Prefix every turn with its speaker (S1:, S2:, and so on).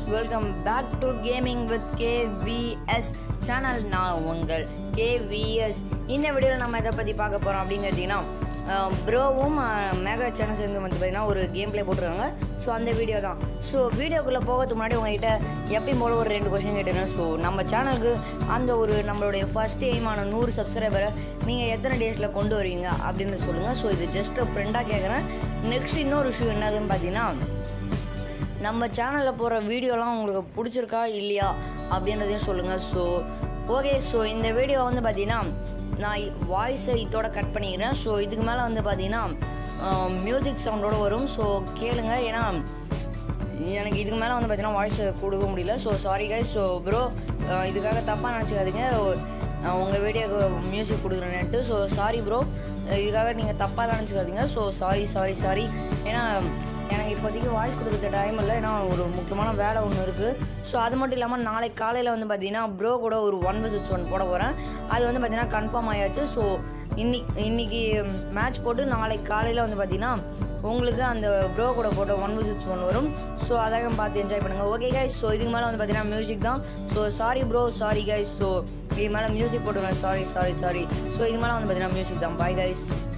S1: welcome back to gaming with KVS channel நான் உங்கள் KVS இந்த வீடியோவில் நம்ம எதை பற்றி பார்க்க போகிறோம் அப்படின்னு கேட்டிங்கன்னா ப்ரோவும் மேகா சேனல் சேர்ந்து வந்து பார்த்தீங்கன்னா ஒரு கேம் ப்ளே போட்டிருக்காங்க ஸோ அந்த வீடியோ தான் ஸோ வீடியோக்குள்ளே போகிறதுக்கு முன்னாடி உங்ககிட்ட எப்பயும் போல ஒரு ரெண்டு கொஸ்டின் கேட்டுருந்தேன் ஸோ நம்ம சேனலுக்கு அந்த ஒரு நம்மளுடைய ஃபர்ஸ்ட் எய்மான நூறு சப்ஸ்கிரைபரை நீங்கள் எத்தனை டேஸில் கொண்டு வருவீங்க அப்படின்னு சொல்லுங்கள் ஸோ இது ஜஸ்ட் ஃப்ரெண்டாக கேட்குறேன் நெக்ஸ்ட் இன்னொரு விஷயம் என்னதுன்னு பார்த்தீங்கன்னா நம்ம சேனலில் போகிற வீடியோலாம் உங்களுக்கு பிடிச்சிருக்கா இல்லையா அப்படின்றதையும் சொல்லுங்கள் ஸோ ஓகே ஸோ இந்த வீடியோ வந்து பார்த்தீங்கன்னா நான் வாய்ஸை இதோட கட் பண்ணிக்கிறேன் ஸோ இதுக்கு மேலே வந்து பார்த்தீங்கன்னா மியூசிக் சவுண்டோட வரும் ஸோ கேளுங்க ஏன்னா எனக்கு இதுக்கு மேலே வந்து பார்த்தீங்கன்னா வாய்ஸ் கொடுக்க முடியல so sorry guys so bro இதுக்காக தப்பாக நினச்சிக்காதீங்க உங்கள் வீடியோக்கு மியூசிக் கொடுக்குறேன்ட்டு ஸோ சாரி ப்ரோ இதுக்காக நீங்கள் தப்பாக நினச்சிக்காதீங்க ஸோ சாரி சாரி சாரி ஏன்னா எனக்கு இப்போதைக்கு வாய்ஸ் கொடுக்க டைம் இல்லை ஏன்னா ஒரு முக்கியமான வேலை ஒன்று இருக்குது ஸோ அது மட்டும் இல்லாமல் நாளைக்கு காலையில் வந்து பார்த்தீங்கன்னா ப்ரோ கூட ஒரு ஒன் விசிட்ஸ் ஒன் போட போகிறேன் அது வந்து பார்த்தீங்கன்னா கன்ஃபார்ம் ஆயாச்சு ஸோ இன்னைக்கு இன்னைக்கு மேட்ச் போட்டு நாளைக்கு காலையில் வந்து பார்த்தீங்கன்னா உங்களுக்கு அந்த ப்ரோ கூட போட்ட ஒன் விசிட்ஸ் ஒன் வரும் ஸோ அதாக பார்த்து என்ஜாய் பண்ணுங்கள் ஓகே கைஸ் ஸோ இதுக்கு மேலே வந்து பார்த்தீங்கன்னா மியூசிக் தான் so sorry bro sorry guys so இது மேலே மியூசிக் போட்டுருவேன் சாரி சாரி சாரி ஸோ இது மேலே வந்து பார்த்தீங்கன்னா மியூசிக் தான் பாய் கைஸ்